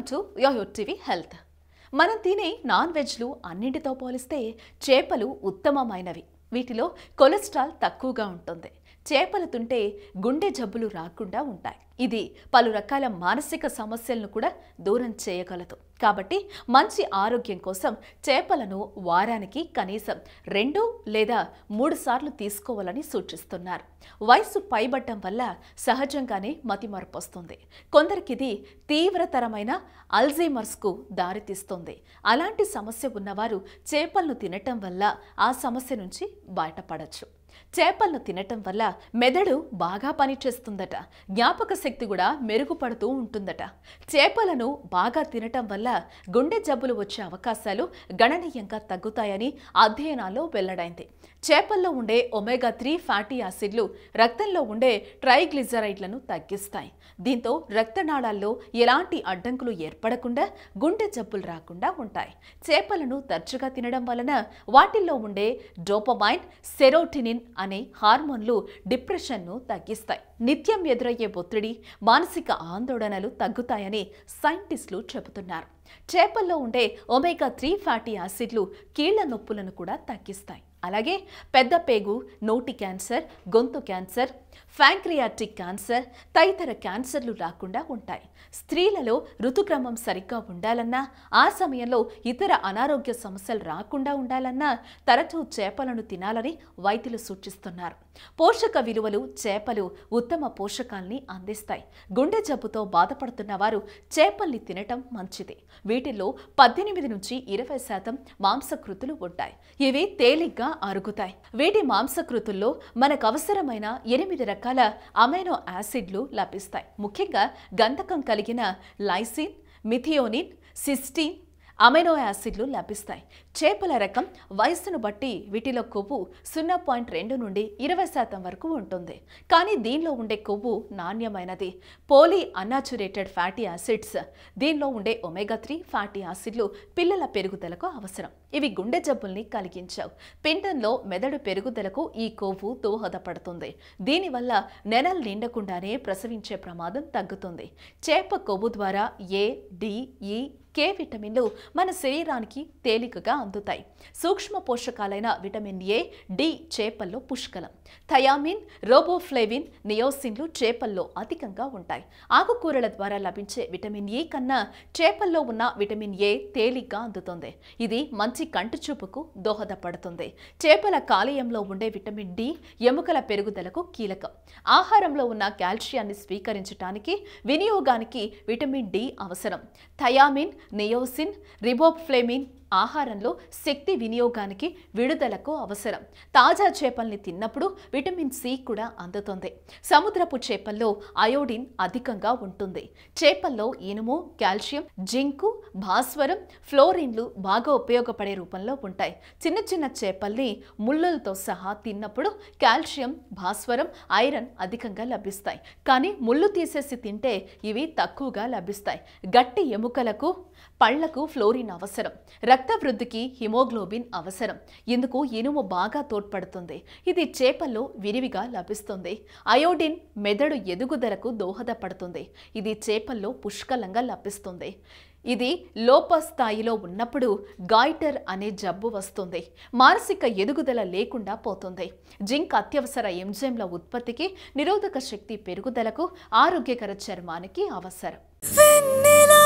to yo-yo TV health మనం తినే non వెజ్లు అన్నింటితో పోలిస్తే చేపలు ఉత్తమమైనవి వీటిలో కొలెస్ట్రాల్ తక్కువగా ఉంటుంది చేపలు తింటే గుండె జబ్బులు రాకుండా ఉంటాయి ఇది పలు రకాల మానసిక సమస్యలను కూడా దూరం చేయగలదు కాబట్టి మంచి ఆరోగ్యం కోసం చేపలను వారానికి కనీసం రెండు లేదా మూడు సార్లు తీసుకోవాలని సూచిస్తున్నారు వయసు పైబడ్డం వల్ల సహజంగానే మతిమరుపు వస్తుంది కొందరికి ఇది తీవ్రతరమైన అల్జీమర్స్కు దారితీస్తుంది అలాంటి సమస్య ఉన్నవారు చేపలను తినటం వల్ల ఆ సమస్య నుంచి బయటపడచ్చు చేపలను తినటం వల్ల మెదడు బాగా పనిచేస్తుందట జ్ఞాపక శక్తి కూడా మెరుగుపడుతూ ఉంటుందట చేపలను బాగా తినటం వల్ల గుండె జబ్బులు వచ్చే అవకాశాలు గణనీయంగా తగ్గుతాయని అధ్యయనాల్లో వెల్లడైంది చేపల్లో ఉండే ఒమేగా త్రీ ఫ్యాటీ యాసిడ్లు రక్తంలో ఉండే ట్రైగ్లిజరైడ్లను తగ్గిస్తాయి దీంతో రక్తనాళాల్లో ఎలాంటి అడ్డంకులు ఏర్పడకుండా గుండె జబ్బులు రాకుండా ఉంటాయి చేపలను తరచుగా తినడం వలన వాటిల్లో ఉండే డోపమైన్ సెరోటినిన్ అనే హార్మోన్లు డిప్రెషన్ను తగ్గిస్తాయి నిత్యం ఎదురయ్యే ఒత్తిడి మానసిక ఆందోళనలు తగ్గుతాయని సైంటిస్టులు చెబుతున్నారు చేపల్లో ఉండే ఒమేగా త్రీ ఫ్యాటీ యాసిడ్లు కీళ్ల నొప్పులను కూడా తగ్గిస్తాయి అలాగే పెద్ద పేగు నోటి క్యాన్సర్ గొంతు క్యాన్సర్ ఫ్యాంక్రియాటిక్ క్యాన్సర్ తదితర క్యాన్సర్లు రాకుండా ఉంటాయి స్త్రీలలో ఋతుక్రమం సరిగ్గా ఉండాలన్నా ఆ సమయంలో ఇతర అనారోగ్య సమస్యలు రాకుండా ఉండాలన్నా తరచూ చేపలను తినాలని వైద్యులు సూచిస్తున్నారు పోషక విలువలు చేపలు ఉత్తమ పోషకాల్ని అందిస్తాయి గుండె జబ్బుతో బాధపడుతున్న వారు చేపల్ని తినటం మంచిది వీటిల్లో పద్దెనిమిది నుంచి ఇరవై శాతం మాంసకృతులు ఉంటాయి ఇవి తేలిగ్గా అరుగుతాయి వీటి మాంసకృతుల్లో మనకు అవసరమైన ఎనిమిది రకాల అమైనో యాసిడ్లు లభిస్తాయి ముఖ్యంగా గంధకం కలిగిన లైసిన్ మిథియోనిన్ సిస్టీన్ అమైనో యాసిడ్లు లభిస్తాయి చేపల రకం వయస్సును బట్టి వీటిలో కొవ్వు సున్నా పాయింట్ రెండు నుండి ఇరవై శాతం వరకు ఉంటుంది కానీ దీనిలో ఉండే కొవ్వు నాణ్యమైనది పోలీ అన్యాచురేటెడ్ ఫ్యాటీ యాసిడ్స్ దీనిలో ఉండే ఒమేగా త్రీ ఫ్యాటీ యాసిడ్లు పిల్లల పెరుగుదలకు అవసరం ఇవి గుండె జబ్బుల్ని కలిగించావు పిండంలో మెదడు పెరుగుదలకు ఈ కొవ్వు దోహదపడుతుంది దీనివల్ల నెలలు నిండకుండానే ప్రసవించే ప్రమాదం తగ్గుతుంది చేప కొవ్వు ద్వారా ఏ డి ఈ కే విటమిన్లు మన శరీరానికి తేలికగా అందుతాయి సూక్ష్మ పోషకాలైన విటమిన్ ఏ డి చేపల్లో పుష్కలం థయామిన్ రోబోఫ్లేవిన్ నియోసిన్లు చేపల్లో అధికంగా ఉంటాయి ఆకుకూరల ద్వారా లభించే విటమిన్ ఏ కన్నా చేపల్లో ఉన్న విటమిన్ ఏ తేలిగ్గా అందుతుంది ఇది మంచి కంటి చూపుకు దోహదపడుతుంది చేపల కాలేయంలో ఉండే విటమిన్ డి ఎముకల పెరుగుదలకు కీలకం ఆహారంలో ఉన్న కాల్షియాన్ని స్వీకరించడానికి వినియోగానికి విటమిన్ డి అవసరం థయామిన్ నియోసిన్ రిబోఫ్లేమిన్ ఆహారంలో శక్తి వినియోగానికి విడుదలకు అవసరం తాజా చేపల్ని తిన్నప్పుడు విటమిన్ సి కూడా అందుతుంది సముద్రపు చేపల్లో అయోడిన్ అధికంగా ఉంటుంది చేపల్లో ఇనుము కాల్షియం జింకు భాస్వరం ఫ్లోరిన్లు బాగా ఉపయోగపడే రూపంలో ఉంటాయి చిన్న చిన్న చేపల్ని ముళ్ళులతో సహా తిన్నప్పుడు కాల్షియం భాస్వరం ఐరన్ అధికంగా లభిస్తాయి కానీ ముళ్ళు తీసేసి తింటే ఇవి తక్కువగా లభిస్తాయి గట్టి ఎముకలకు పళ్లకు ఫ్లోరిన్ అవసరం రక్త వృద్ధికి హిమోగ్లోబిన్ అవసరం ఇందుకు ఇనుము బాగా తోడ్పడుతుంది ఇది చేపల్లో విరివిగా లభిస్తుంది అయోడిన్ మెదడు ఎదుగుదలకు దోహదపడుతుంది ఇది చేపల్లో పుష్కలంగా లభిస్తుంది ఇది లోప స్థాయిలో ఉన్నప్పుడు గాయిటర్ అనే జబ్బు వస్తుంది మానసిక ఎదుగుదల లేకుండా పోతుంది జింక్ అత్యవసర ఎంజైమ్ల ఉత్పత్తికి నిరోధక శక్తి పెరుగుదలకు ఆరోగ్యకర చర్మానికి అవసరం వెన్నెల